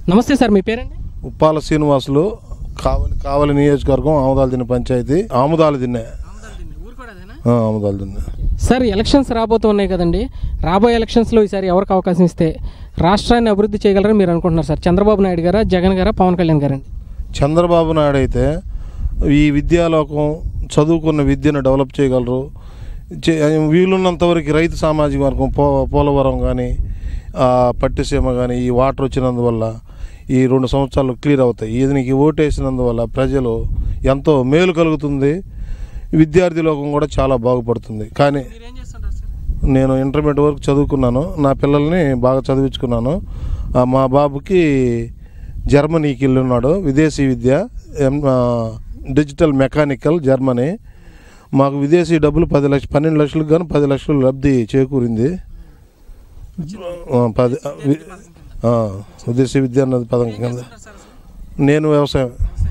నమస్తే సార్ మీ పేరండి ఉప్పాల శ్రీనివాసులు కావలి కావలి నియోజకవర్గం ఆముదాలు తిన్న పంచాయతీ ఆముదాలు తిన్నే ఆ, ఆముదాలు తిన్నే సార్ ఎలక్షన్స్ రాబోతూ ఉన్నాయి కదండి రాబోయే ఎలక్షన్స్లో ఈసారి ఎవరికి అవకాశం ఇస్తే రాష్ట్రాన్ని అభివృద్ధి చేయగలరని మీరు అనుకుంటున్నారు సార్ చంద్రబాబు నాయుడు గారా జగన్ గారా పవన్ కళ్యాణ్ గారండి చంద్రబాబు నాయుడు అయితే ఈ విద్యాలోకం చదువుకున్న విద్యను డెవలప్ చేయగలరు చే- వీలున్నంత వరకు రైతు సామాజిక వర్గం పో పోలవరం కానీ పట్టిసీమ కానీ ఈ వాటర్ వచ్చినందువల్ల ఈ రెండు సంవత్సరాలు క్లియర్ అవుతాయి ఈయనకి ఓటేసినందువల్ల ప్రజలు ఎంతో మేలు కలుగుతుంది విద్యార్థి లోకం కూడా చాలా బాగుపడుతుంది కానీ నేను ఇంటర్మీడియట్ వరకు చదువుకున్నాను నా పిల్లల్ని బాగా చదివించుకున్నాను ఆ, మా బాబుకి జర్మనీకి వెళ్ళున్నాడు విదేశీ విద్య ఎం- ఆ, డిజిటల్ మెకానికల్ జర్మనీ మాకు విదేశీ డబ్బులు పది లక్ష పన్నెండు లక్షలకు కానీ పది లక్షలు లబ్ధి చేకూరింది ఆ, పది ఆ, వి- ఆ, విదేశీ విద్య అన్నది పదం కింద నేను వ్యవసాయం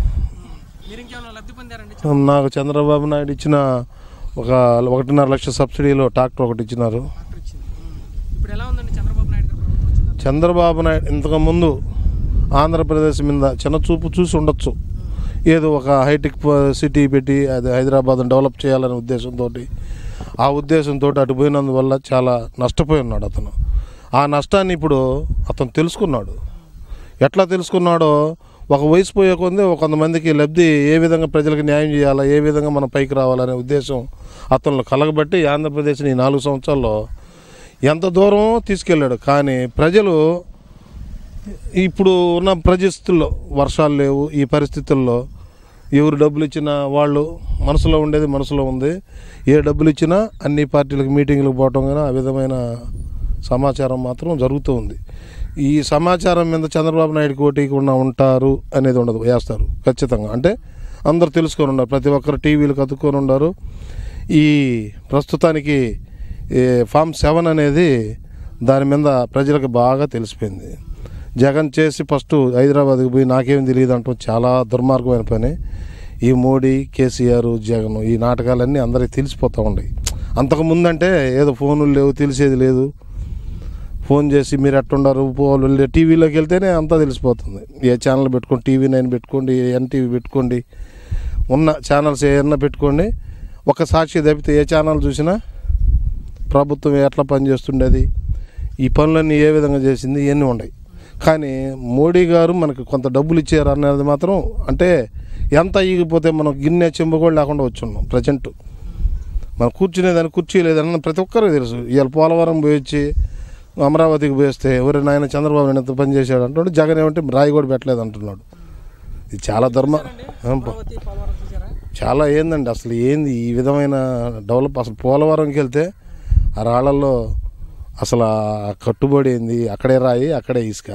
నాకు చంద్రబాబు నాయుడు ఇచ్చిన ఒక ఒకటిన్నర లక్ష సబ్సిడీలో ట్రాక్టర్ ఒకటి ఇచ్చినారు ఇప్పుడు ఎలా ఉందండి చంద్రబాబు నాయుడు గారు ప్రభుత్వం వచ్చిందా? చంద్రబాబు నాయుడు ఇంతకుముందు ఆంధ్రప్రదేశ్ మీద చిన్న చూపు చూసి ఉండొచ్చు ఏదో ఒక హైటెక్ ప- సిటీ పెట్టి అది హైదరాబాద్ డెవలప్ చేయాలనే ఉద్దేశంతో ఆ ఉద్దేశంతో అటు పోయినందువల్ల చాలా నష్టపోయి ఉన్నాడు అతను ఆ నష్టాన్ని ఇప్పుడు అతను తెలుసుకున్నాడు ఎట్లా తెలుసుకున్నాడో ఒక వయసు పోయే కొంది ఒక కొంతమందికి లబ్ధి ఏ విధంగా ప్రజలకు న్యాయం చేయాలా ఏ విధంగా మనం పైకి రావాలనే ఉద్దేశం అతను కలగబట్టి ఆంధ్రప్రదేశ్ని ఈ నాలుగు సంవత్సరాల్లో ఎంత దూరం తీసుకెళ్ళాడు కానీ ప్రజలు ఇప్పుడు ఉన్న పరిస్థితుల్లో వర్షాలు లేవు ఈ పరిస్థితుల్లో ఎవరు డబ్బులు ఇచ్చినా వాళ్ళు మనసులో ఉండేది మనసులో ఉంది ఏ డబ్బులు ఇచ్చినా అన్ని పార్టీలకు మీటింగ్లకు పోవటం కానీ ఆ విధమైన సమాచారం మాత్రం జరుగుతూ ఉంది ఈ సమాచారం మీద చంద్రబాబు నాయుడుకి ఓటీకుండా ఉంటారు అనేది ఉండదు వేస్తారు ఖచ్చితంగా అంటే అందరు తెలుసుకొని ఉన్నారు ప్రతి ఒక్కరు టీవీలు కతుక్కొని ఉన్నారు ఈ ప్రస్తుతానికి ఈ ఫామ్ సెవెన్ అనేది దాని మీద ప్రజలకు బాగా తెలిసిపోయింది జగన్ చేసి ఫస్ట్ హైదరాబాద్కి పోయి నాకేం తెలియదు అంటాం చాలా దుర్మార్గమైన పని ఈ మోడీ కేసీఆర్ జగన్ ఈ నాటకాలన్నీ అందరికీ తెలిసిపోతూ ఉన్నాయి అంతకు ముందంటే ఏదో ఫోన్లు లేవు తెలిసేది లేదు ఫోన్ చేసి మీరు ఎట్టుండారు పోవాలి టీవీలోకి వెళ్తేనే అంతా తెలిసిపోతుంది ఏ ఛానల్ పెట్టుకోండి టీవీ నైన్ పెట్టుకోండి ఎన్టీవీ పెట్టుకోండి ఉన్న ఛానల్స్ ఏమన్నా పెట్టుకోండి ఒక సాక్షి తప్పితే ఏ ఛానల్ చూసినా ప్రభుత్వం ఎట్లా పనిచేస్తుండేది ఈ పనులన్నీ ఏ విధంగా చేసింది ఇవన్నీ ఉన్నాయి కానీ మోడీ గారు మనకి కొంత డబ్బులు ఇచ్చారు అనేది మాత్రం అంటే ఎంత ఈగిపోతే మనం గిన్నె చెంబు కూడా లేకుండా వచ్చున్నాం ప్రజెంట్ మనం కూర్చునేదాన్ని కుర్చీ లేదని ప్రతి ఒక్కరికి తెలుసు ఇవాళ పోలవరం పోయి వచ్చి అమరావతికి పోయిస్తే ఎవరి నాయన చంద్రబాబు నాయుడు ఎంత పని చేశాడు అంటున్నాడు జగన్ ఏమంటే రాయి కూడా పెట్టలేదు అంటున్నాడు ఇది చాలా ధర్మ అమరావతి, పోలవరం చూసారా? చాలా ఏందండి అసలు ఏంది ఈ విధమైన డెవలప్ అసలు పోలవరంకి వెళ్తే ఆ రాళ్ళల్లో అసలు ఆ కట్టుబడి ఏంది అక్కడే రాయి అక్కడే ఇసుక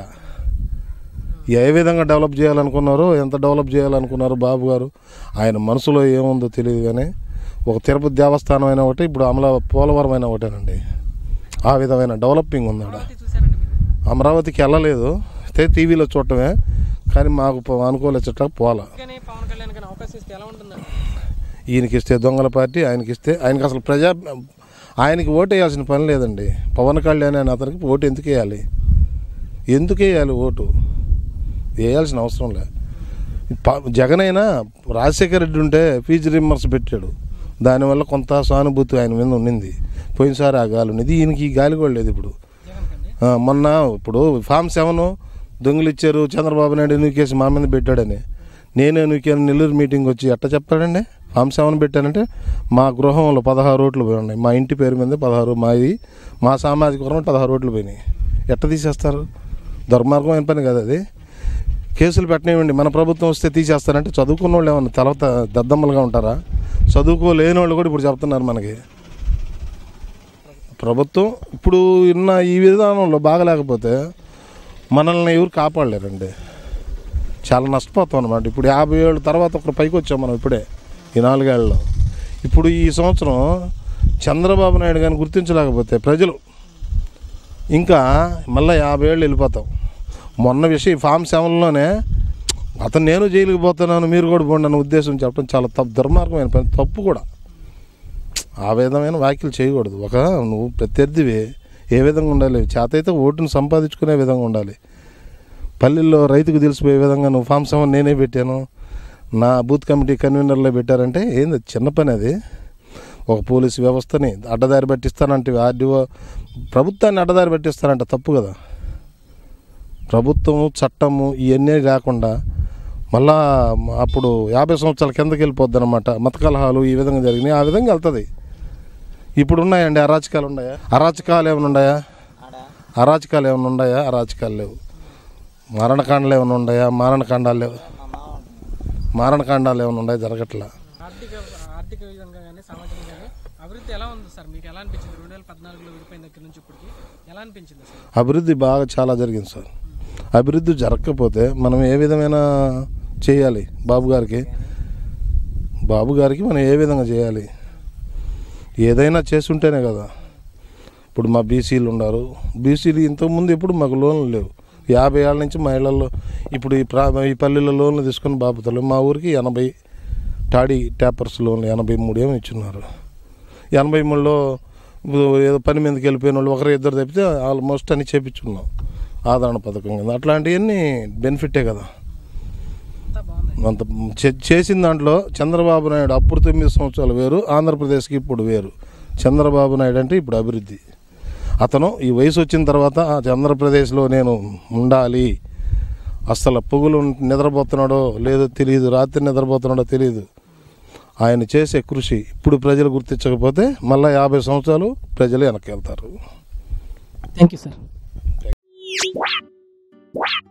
ఏ విధంగా డెవలప్ చేయాలనుకున్నారో ఎంత డెవలప్ చేయాలనుకున్నారో బాబు గారు ఆయన మనసులో ఏముందో తెలియదు కానీ ఒక తిరుపతి దేవస్థానం అయినా ఒకటి ఇప్పుడు అమల పోలవరం అయినా ఒకటేనండి ఆ విధమైన డెవలపింగ్ ఉంది ఆడ అమరావతి చూసారండి మీరు? అమరావతికి వెళ్ళలేదు అయితే టీవీలో చూడటమే కానీ మాకు పో- అనుకూలించట పోలా కానీ పవన్ కళ్యాణ్ గారిని అవకాశం ఇస్తే ఎలా ఉంటుందండి ఈయనకి ఇస్తే దొంగల పార్టీ ఆయనకి ఇస్తే ఆయనకి అసలు ప్రజా ఆయనకి ఓటు వేయాల్సిన పని లేదండి పవన్ కళ్యాణ్ అని అతనికి ఓటు ఎందుకు వేయాలి ఎందుకు వేయాలి ఓటు వేయాల్సిన అవసరం లే ప- జగన్ అయినా రాజశేఖర రెడ్డి ఉంటే ఫీజు రిమ్మర్స్ పెట్టాడు దానివల్ల కొంత సానుభూతి ఆయన మీద ఉండింది పోయినసారి ఆ గాలి ఉన్నది ఈయనకి ఈ గాలి కూడా లేదు ఇప్పుడు జగన్ కండి ఆ, మొన్న ఇప్పుడు ఫామ్ సెవెన్ దొంగలు ఇచ్చారు చంద్రబాబు నాయుడు నూకేసి మా మీద పెట్టాడని నేనే నూకాను నెల్లూరు మీటింగ్ వచ్చి ఎట్ట చెప్తాడండి ఫామ్ సెవెన్ పెట్టానంటే మా గృహంలో పదహారు ఓట్లు పోయి ఉన్నాయి మా ఇంటి పేరు మీద పదహారు మాది మా సామాజిక వర్గం పదహారు ఓట్లు పోయినాయి ఎట్ట తీసేస్తారు దుర్మార్గమైన పని కదా అది కేసులు పెట్టనివ్వండి మన ప్రభుత్వం వస్తే తీసేస్తారంటే చదువుకున్న వాళ్ళు ఏమన్నా తర్వాత దద్దమ్మలుగా ఉంటారా చదువుకోలేని వాళ్ళు కూడా ఇప్పుడు చెప్తున్నారు మనకి ప్రభుత్వం ఇప్పుడు ఉన్న ఈ విధానంలో బాగలేకపోతే మనల్ని ఎవరు కాపాడలేరండి చాలా నష్టపోతాం అనమాట ఇప్పుడు యాభై ఏళ్ళ తర్వాత ఒకరు పైకి వచ్చాం మనం ఇప్పుడే ఈ నాలుగేళ్లలో ఇప్పుడు ఈ సంవత్సరం చంద్రబాబు నాయుడు గారిని గుర్తించలేకపోతే ప్రజలు ఇంకా మళ్ళీ యాభై ఏళ్ళు వెళ్ళిపోతాం మొన్న విషయం ఫామ్ సెవెన్లోనే అతను నేను జైలుకి పోతున్నాను మీరు కూడా పోండి అన్న ఉద్దేశం చెప్పడం చాలా తప్పు దుర్మార్గమైన పని తప్పు కూడా ఆ విధమైన వ్యాఖ్యలు చేయకూడదు ఒక నువ్వు ప్రత్యర్థివి ఏ విధంగా ఉండాలి చేత అయితే ఓటును సంపాదించుకునే విధంగా ఉండాలి పల్లెల్లో రైతుకు తెలిసిపోయే విధంగా నువ్వు ఫామ్ సెవెన్ నేనే పెట్టాను నా బూత్ కమిటీ కన్వీనర్లో పెట్టారంటే ఏంది అది చిన్న పని అది ఒక పోలీస్ వ్యవస్థని అడ్డదారి పట్టిస్తానంటే ఆర్డీఓ ప్రభుత్వాన్ని అడ్డదారి పట్టిస్తానంట తప్పు కదా ప్రభుత్వము చట్టము ఇవన్నీ కాకుండా మళ్ళా అప్పుడు యాభై సంవత్సరాల కిందకి వెళ్ళిపోద్ది అనమాట మత కలహాలు ఈ విధంగా జరిగినాయి ఆ విధంగా వెళ్తుంది ఇప్పుడు ఉన్నాయండి అరాచకాలు ఉన్నాయా అరాచకాలు ఏమైనా ఉన్నాయా అరాచకాలు ఏమైనా ఉన్నాయా అరాచకాలు లేవు మరణకాండాలు ఏమైనా ఉన్నాయా మారణకాండాలు లేవు మారణకాండాలు ఏమైనా ఉన్నాయా జరగట్లా ఆర్థిక ఆర్థిక విధంగా కానీ సామాజికంగా కానీ అభివృద్ధి ఎలా ఉంది సార్ మీకు ఎలా అనిపించింది రెండు వేల పద్నాలుగులో విడిపోయిన దగ్గర నుంచి ఇప్పటికి ఎలా అనిపించింది సార్ అభివృద్ధి బాగా చాలా జరిగింది సార్ అభివృద్ధి జరగకపోతే మనం ఏ విధమైన చేయాలి బాబు గారికి బాబు గారికి మనం ఏ విధంగా చేయాలి ఏదైనా చేసుంటేనే కదా ఇప్పుడు మా బీసీలు ఉన్నారు బీసీలు ఇంతకుముందు ఇప్పుడు మాకు లోన్లు లేవు యాభై ఏళ్ళ నుంచి మా ఇళ్లలో ఇప్పుడు ఈ ప్రా ఈ పల్లెల్లో లోన్లు తీసుకుని బాపుతలు మా ఊరికి ఎనభై టాడీ ట్యాపర్స్ లోన్లు ఎనభై మూడు ఏమో ఇచ్చున్నారు ఎనభై మూడులో ఇప్పుడు ఏదో పని మీదకి వెళ్ళిపోయిన వాళ్ళు ఒకరు ఇద్దరు తప్పితే ఆల్మోస్ట్ అని చేపించుకున్నాం ఆదరణ పథకం కింద అట్లాంటివన్నీ బెనిఫిటే కదా అంతా బాగుంది అంత చే- చేసిన దాంట్లో చంద్రబాబు నాయుడు అప్పుడు తొమ్మిది సంవత్సరాలు వేరు ఆంధ్రప్రదేశ్కి ఇప్పుడు వేరు చంద్రబాబు నాయుడు అంటే ఇప్పుడు అభివృద్ధి అతను ఈ వయసు వచ్చిన తర్వాత "ఆ, ఆంధ్రప్రదేశ్లో నేను ఉండాలి అసలు పొగులు నిద్రపోతున్నాడో లేదో తెలియదు రాత్రి నిద్రపోతున్నాడో తెలియదు ఆయన చేసే కృషి ఇప్పుడు ప్రజలు గుర్తించకపోతే మళ్ళీ యాభై సంవత్సరాలు ప్రజలు వెనక్కి వెళ్తారు థ్యాంక్ యూ సార్